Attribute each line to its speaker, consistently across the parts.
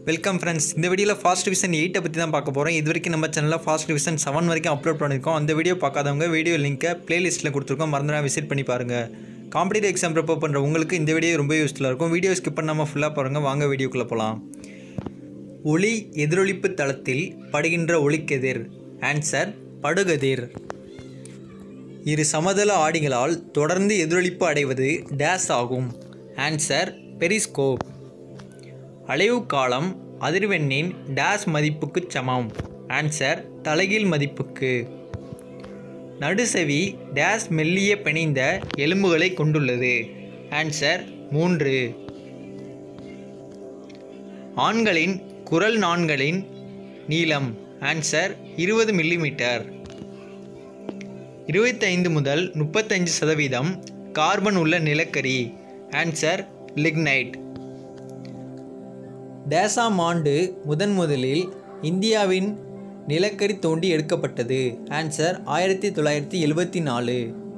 Speaker 1: welcome friends இந்த வீடியோவில் fast division எயிட்டை பற்றி தான் பார்க்க போகிறோம் இது வரைக்கும் நம்ம சேனலில் ஃபாஸ்ட் டிவிஷன் செவன் வரைக்கும் அப்லோட் பண்ணியிருக்கோம் அந்த வீடியோ பார்க்காதவங்க வீடியோ லிங்க்கை பிளேலிஸ்ட்டில் கொடுத்துருக்கோம் மறந்துடா விசிட் பண்ணி பாருங்கள் காம்படிட்டிவ் எக்ஸாம் ப்ரிப்பேர் பண்ணுற உங்களுக்கு இந்த வீடியோ ரொம்ப யூஸ்ஃபுல்லாக இருக்கும் வீடியோ ஸ்கிப் பண்ணாமல் ஃபுல்லாக பாருங்கள் வாங்க வீடியோக்குள்ளே போகலாம் ஒளி எதிரொலிப்பு தளத்தில் படுகின்ற ஒளிக்கெதிர் ஆன்சர் படுகதிர் இரு சமதள ஆடிகளால் தொடர்ந்து எதிரொலிப்பு அடைவது டேஸ் ஆகும் ஆன்சர் பெரிஸ்கோப் அலைவு காலம் அதிர்வெண்ணின் டேஸ் மதிப்புக்கு சமம் ஆன்சர் தலைகீழ் மதிப்புக்கு நடுசெவி டேஸ் மெல்லிய பிணைந்த எலும்புகளை கொண்டுள்ளது ஆன்சர் மூன்று ஆண்களின் குரல் நாண்களின் நீளம் ஆன்சர் இருபது மில்லிமீட்டர் இருபத்தைந்து முதல் முப்பத்தஞ்சு சதவீதம் கார்பன் உள்ள நிலக்கரி ஆன்சர் லிக்னைட் டேசாம் ஆண்டு முதன் முதலில் இந்தியாவின் நிலக்கரி தோண்டி எடுக்கப்பட்டது ஆன்சர் ஆயிரத்தி தொள்ளாயிரத்தி எழுபத்தி நாலு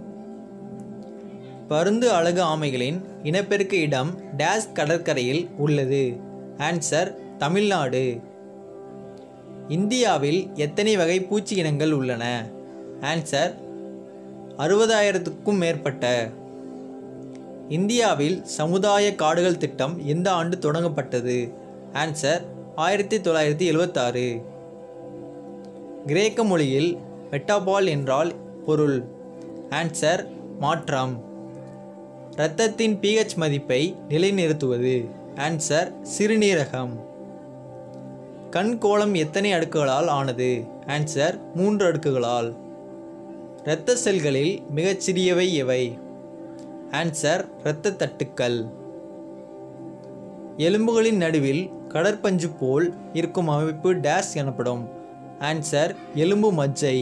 Speaker 1: பருந்து அழகு ஆமைகளின் இனப்பெருக்க இடம் டேஸ் கடற்கரையில் உள்ளது ஆன்சர் தமிழ்நாடு இந்தியாவில் எத்தனை வகை பூச்சி இனங்கள் உள்ளன ஆன்சர் அறுபதாயிரத்துக்கும் மேற்பட்ட இந்தியாவில் சமுதாய காடுகள் திட்டம் எந்த ஆண்டு தொடங்கப்பட்டது ஆன்சர் ஆயிரத்தி தொள்ளாயிரத்தி எழுவத்தாறு கிரேக்க மொழியில் மெட்டாபால் என்றால் பொருள் ஆன்சர் மாற்றம் இரத்தத்தின் pH மதிப்பை நிலைநிறுத்துவது ஆன்சர் சிறுநீரகம் கண் கோளம் எத்தனை அடுக்குகளால் ஆனது ஆன்சர் மூன்று அடுக்குகளால் இரத்த செல்களில் மிகச்சிறியவை எவை ஆன்சர் இரத்த தட்டுக்கள் எலும்புகளின் நடுவில் கடற்பஞ்சு போல் இருக்கும் அமைப்பு டேஸ் எனப்படும் ஆன்சர் எலும்பு மஜ்ஜை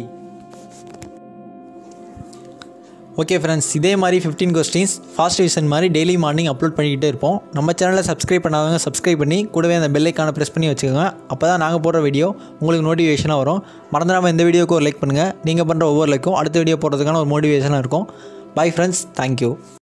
Speaker 1: ஓகே ஃப்ரெண்ட்ஸ் இதே மாதிரி ஃபிஃப்டீன் கொஸ்டின்ஸ் ஃபாஸ்ட் டிவிஷன் மாதிரி டெய்லி மார்னிங் அப்லோட் பண்ணிக்கிட்டே இருப்போம் நம்ம சேனலை சப்ஸ்கிரைப் பண்ணாதவங்க சப்ஸ்கிரைப் பண்ணி கூடவே அந்த பெல்லைக்கான ப்ரெஸ் பண்ணி வச்சுக்கோங்க அப்போ தான் நாங்கள் போடுற வீடியோ உங்களுக்கு நோட்டிஃபிகேஷனாக வரும் மறந்துடாமல் இந்த வீடியோக்கு ஒரு லைக் பண்ணுங்கள் நீங்கள் பண்ணுற ஒவ்வொரு லைக்கும் அடுத்த வீடியோ போடுறதுக்கான ஒரு மோட்டிவேஷனாக இருக்கும் பை ஃப்ரெண்ட்ஸ் தேங்க்யூ